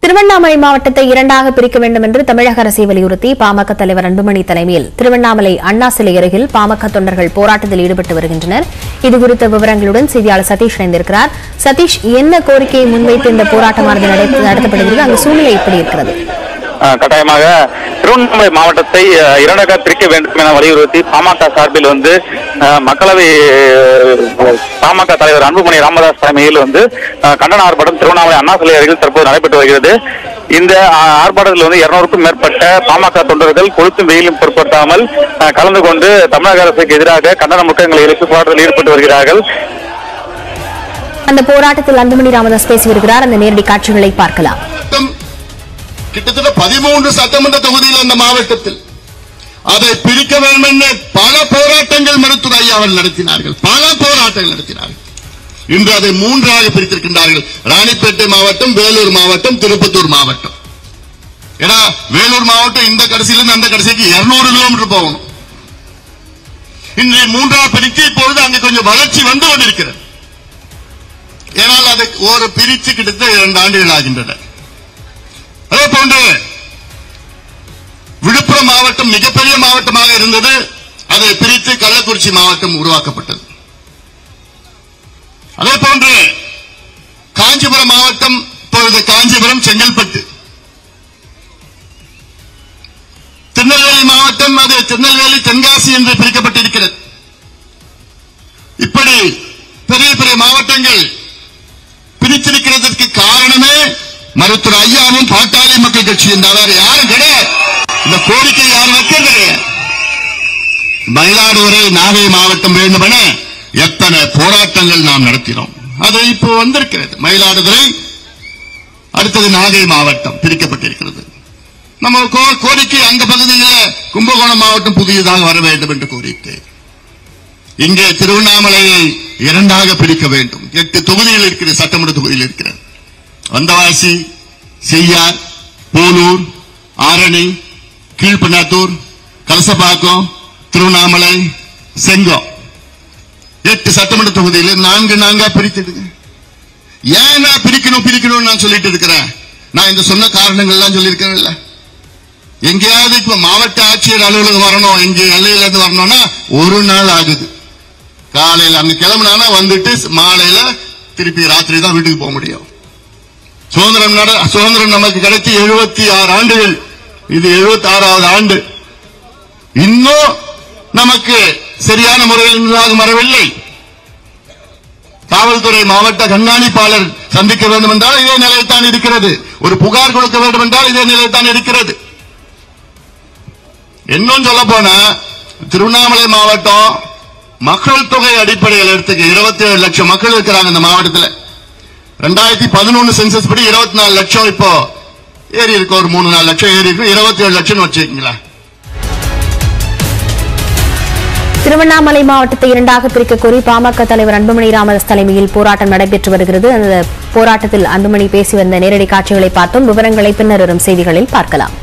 திருவண்ணாமலை மாவட்டத்தை இரண்டாக பிரிக்க வேண்டும் என்று தமிழக அரசை வலியுறுத்தி பாமக தலைவர் அன்புமணி தலைமையில் திருவண்ணாமலை அண்ணா சிலை அருகில் பாமக தொண்டர்கள் போராட்டத்தில் ஈடுபட்டு வருகின்றனர் இதுகுறித்த விவரங்களுடன் செய்தியாளர் சதீஷ் இணைந்திருக்கிறார் சதீஷ் என்ன கோரிக்கையை முன்வைத்து இந்த போராட்டமானது நடத்த- நடத்தப்படுகிறது அங்கு சூழ்நிலை எப்படி இருக்கிறது அஹ் கட்டாயமாக திருவண்ணாமலை மாவட்டத்தை அஹ், இரண்டாக பிரிக்க வேண்டும் என வலியுறுத்தி பாமக சார்பில் வந்து அஹ், மக்களவை அஹ், பாமக தலைவர் அன்புமணி ராமதாஸ் தலைமையில் வந்து அஹ், கண்டன ஆர்ப்பாட்டம் திருவண்ணாமலை அண்ணா சிலை அருகில் தற்போது நடைபெற்று வருகிறது இந்த அஹ், ஆர்ப்பாட்டத்தில் வந்து இருநூறுக்கும் மேற்பட்ட பாமக தொண்டர்கள் கொளுத்தும் வெயிலும் பொருட்படுத்தாமல் அஹ், கலந்து கொண்டு தமிழக அரசுக்கு எதிராக கண்டன முழக்கங்களை எழுப்பி போராட்டத்தில் ஈடுபட்டு வருகிறார்கள் அந்த போராட்டத்தில் அன்புமணி ராமதாஸ் பேசி வருகிறார் அந்த நேரடி காட்சிகளை பார்க்கலாம் மாவட்டம் கிட்டத்தட்ட பதிமூன்று சட்டமன்ற தொகுதியில் அந்த மாவட்டத்தில் அதை பிரிக்க வேண்டும் என்று பல போராட்டங்கள் மருத்துவ ஐயா அவர்கள் நடத்தினார்கள் பல போராட்டங்கள் நடத்தினார்கள் இன்று அதை மூன்றாக பிரித்திருக்கின்றார்கள் ராணிப்பேட்டை மாவட்டம் வேலூர் மாவட்டம் திருப்பத்தூர் மாவட்டம் ஏன்னா வேலூர் மாவட்டம் இந்த கடைசியிலிருந்து அந்த கடைசிக்கு 200 கிலோமீட்டர் போகணும் இன்று மூன்றாக பிரித்து இப்பொழுது அங்கு கொஞ்சம் வளர்ச்சி வந்து கொண்டிருக்கிறது ஏனால் அதை ஒரு பிரித்து கிட்டத்தட்ட இரண்டு ஆண்டுகள் ஆகின்றன அதே போன்று விழுப்புரம் மாவட்டம் மிகப்பெரிய மாவட்டமாக இருந்தது அதை பிரித்து கள்ளக்குறிச்சி மாவட்டம் உருவாக்கப்பட்டது அதே போன்று காஞ்சிபுரம் மாவட்டம் இப்பொழுது காஞ்சிபுரம் செங்கல்பட்டு திருநெல்வேலி மாவட்டம் அது திருநெல்வேலி தென்காசி என்று பிரிக்கப்பட்டிருக்கிறது இப்படி பெரிய பெரிய மாவட்டங்கள் பிரித்திருக்கிறதற்கு காரணமே மருத்துவர் ஐயாவும் பாட்டாளி மக்கள் கட்சியும் தான் வேற யாரும் கிடையாது இந்த கோரிக்கை யாரும் வைக்கிறது கிடையாது மயிலாடுதுறை நாகை மாவட்டம் வேண்டுமென எத்தனை போராட்டங்கள் நாம் நடத்தினோம் அது இப்போ வந்திருக்கிறது மயிலாடுதுறை அடுத்தது நாகை மாவட்டம் பிரிக்கப்பட்டிருக்கிறது நம்ம கோ- கோரிக்கை அந்த பகுதியில் கும்பகோணம் மாவட்டம் புதியதாக வர வேண்டும் என்று கோரிக்கை இங்கே திருவண்ணாமலையை இரண்டாக பிரிக்க வேண்டும் எட்டு தொகுதிகள் இருக்கிறது சட்டமன்ற தொகுதியில் இருக்கிறது வந்தவாசி செய்யார் போலூர் ஆரணி கீழ்பண்ணாத்தூர் கலசப்பாக்கம் திருவண்ணாமலை செங்கம் எட்டு சட்டமன்ற தொகுதியில் நான்கு நான்கா பிரித்தெடுங்க ஏன் நான் பிரிக்கணும் பிரிக்கணும்னு நான் சொல்லிட்டு இருக்கிறேன் நான் இந்த சொன்ன காரணங்கள்லாம் சொல்லியிருக்கிறேன்ல எங்கேயாவது இப்ப மாவட்ட ஆட்சியர் அலுவலகம் வரணும் எங்க எல்லையில இருந்து வரணும்னா ஒரு நாள் ஆகுது காலையில அங்க கிளம்புனானா வந்துட்டு மாலையில திருப்பி ராத்திரி தான் வீட்டுக்கு போக முடியும் சுதந்திரம் நட சுதந்திரம் நமக்கு கிடைத்து எழுபத்தி ஆறு ஆண்டுகள் இது எழுபத்தி ஆறாவது ஆண்டு இன்னும் நமக்கு சரியான முறையில் நிர்வாகம் வரவில்லை காவல்துறை மாவட்ட கண்காணிப்பாளர் சந்திக்க வேண்டும் என்றால் இதே நிலையத்தான் இருக்கிறது ஒரு புகார் கொடுக்க வேண்டும் என்றால் இதே நிலையத்தான் இருக்கிறது இன்னும் சொல்ல போனா திருவண்ணாமலை மாவட்டம் மக்கள் தொகை அடிப்படையில் எடுத்துக்க இருபத்தி ஏழு லட்சம் மக்கள் இருக்கிறாங்க இந்த மாவட்டத்தில் ரெண்டாயிரத்தி பதினொன்னு சென்சஸ் படி இருபத்தி நாலு லட்சம் இப்போ ஏறி இருக்கு ஒரு மூணு நாலு லட்சம் ஏறி இருக்கு இருபத்தி ஏழு லட்சம் வச்சுக்கீங்களா திருவண்ணாமலை மாவட்டத்தை இரண்டாக பிரிக்க கோரி பாமக தலைவர் அன்புமணி ராமதாஸ் தலைமையில் போராட்டம் நடைபெற்று வருகிறது அந்த போராட்டத்தில் அன்புமணி பேசி வந்த நேரடி காட்சிகளை பார்த்தோம் விவரங்களை பின்னர் வரும் செய்திகளில் பார்க்கலாம்